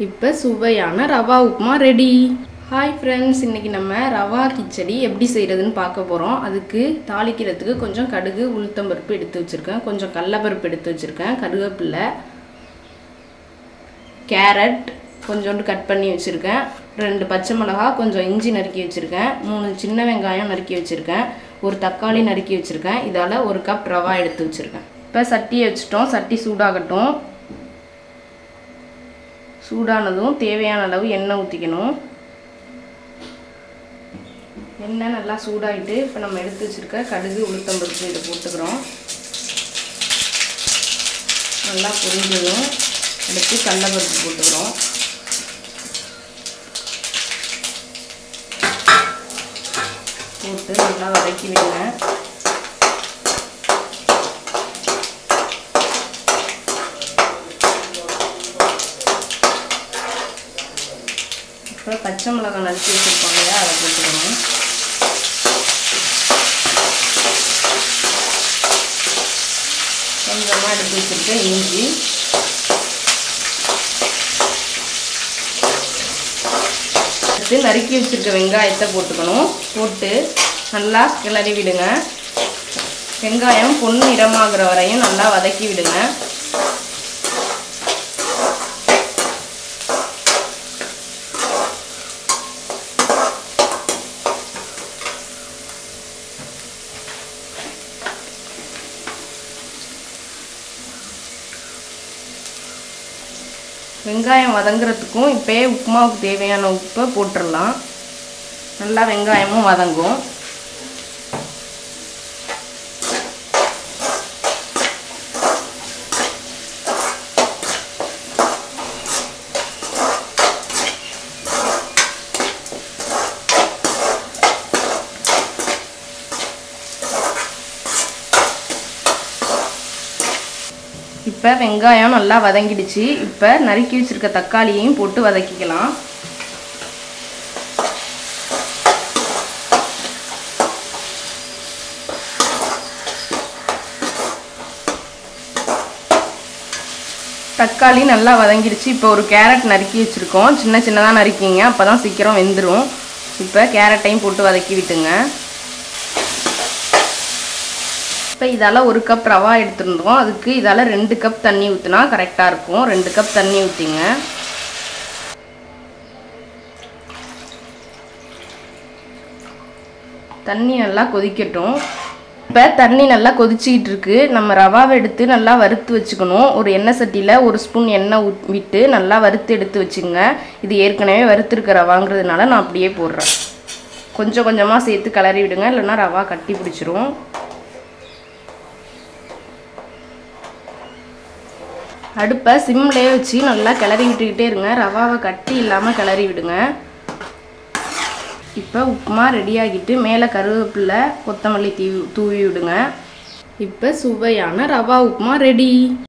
இப்போ சுவையான rava upma ready hi friends இன்றைக்கி நம்ம ரவா கிச்சடி எப்படி செய்கிறதுன்னு பார்க்க போகிறோம் அதுக்கு தாளிக்கிறதுக்கு கொஞ்சம் கடுகு உளுத்தம்பருப்பு எடுத்து வச்சுருக்கேன் கொஞ்சம் கடலப்பருப்பு எடுத்து வச்சுருக்கேன் கருவேப்பில்லை கேரட் கொஞ்சோண்டு கட் பண்ணி வச்சுருக்கேன் ரெண்டு பச்சை மிளகா கொஞ்சம் இஞ்சி நறுக்கி வச்சுருக்கேன் மூணு சின்ன வெங்காயம் நறுக்கி வச்சுருக்கேன் ஒரு தக்காளி நறுக்கி வச்சுருக்கேன் இதால் ஒரு கப் ரவா எடுத்து வச்சுருக்கேன் இப்போ சட்டியை வச்சுட்டோம் சட்டி சூடாகட்டும் சூடானதும் தேவையான அளவு எண்ணெய் ஊற்றிக்கணும் எண்ணெய் நல்லா சூடாகிட்டு இப்போ நம்ம எடுத்து வச்சுருக்க கடுகு உளுத்தம்பருப்பு இதை போட்டுக்கிறோம் நல்லா பொரிஞ்சதும் எடுத்து கடலப்பருப்பு போட்டுக்கிறோம் போட்டு நல்லா வதக்கி விடுங்க அப்புறம் பச்சை மிளகாய் நறுக்கி வச்சுருப்போம் இல்லையா அதை போட்டுக்கணும் கொஞ்சமாக எடுத்து வச்சுருக்க இஞ்சி அடுத்து நறுக்கி வச்சுருக்க வெங்காயத்தை போட்டுக்கணும் போட்டு நல்லா கிளறி விடுங்க வெங்காயம் பொன் நிறமாகிற வரையும் நல்லா வதக்கி விடுங்க வெங்காயம் வதங்குறதுக்கும் இப்போயே உப்புமாவுக்கு தேவையான உப்பை போட்டுடலாம் நல்லா வெங்காயமும் வதங்கும் இப்போ வெங்காயம் நல்லா வதங்கிடுச்சு இப்போ நறுக்கி வச்சுருக்க தக்காளியையும் போட்டு வதக்கிக்கலாம் தக்காளி நல்லா வதங்கிடுச்சு இப்போ ஒரு கேரட் நறுக்கி வச்சுருக்கோம் சின்ன சின்னதாக நறுக்கிங்க அப்போ தான் சீக்கிரம் வெந்துடும் இப்போ கேரட்டையும் போட்டு வதக்கி விட்டுங்க இப்போ இதால் ஒரு கப் ரவா எடுத்துருந்தோம் அதுக்கு இதால் ரெண்டு கப் தண்ணி ஊற்றினா கரெக்டாக இருக்கும் ரெண்டு கப் தண்ணி ஊற்றிங்க தண்ணி நல்லா கொதிக்கட்டும் இப்போ தண்ணி நல்லா கொதிச்சிக்கிட்டு இருக்கு நம்ம ரவாவை எடுத்து நல்லா வறுத்து வச்சுக்கணும் ஒரு எண்ணெய் சட்டியில் ஒரு ஸ்பூன் எண்ணெய் விட்டு நல்லா வறுத்து எடுத்து வச்சுங்க இது ஏற்கனவே வறுத்துருக்க ரவாங்கிறதுனால நான் அப்படியே போடுறேன் கொஞ்சம் கொஞ்சமாக சேர்த்து கிளறி விடுங்க இல்லைன்னா ரவா கட்டி பிடிச்சிரும் அடுப்பை சிம்லேயே வச்சு நல்லா கிளறி விட்டுக்கிட்டே இருங்க ரவாவை கட்டி இல்லாமல் கிளறி விடுங்க இப்போ உப்புமா ரெடி ஆகிட்டு மேலே கருவேப்பிலை கொத்தமல்லி தீ தூவி விடுங்க இப்போ சுவையான ரவா உப்புமா ரெடி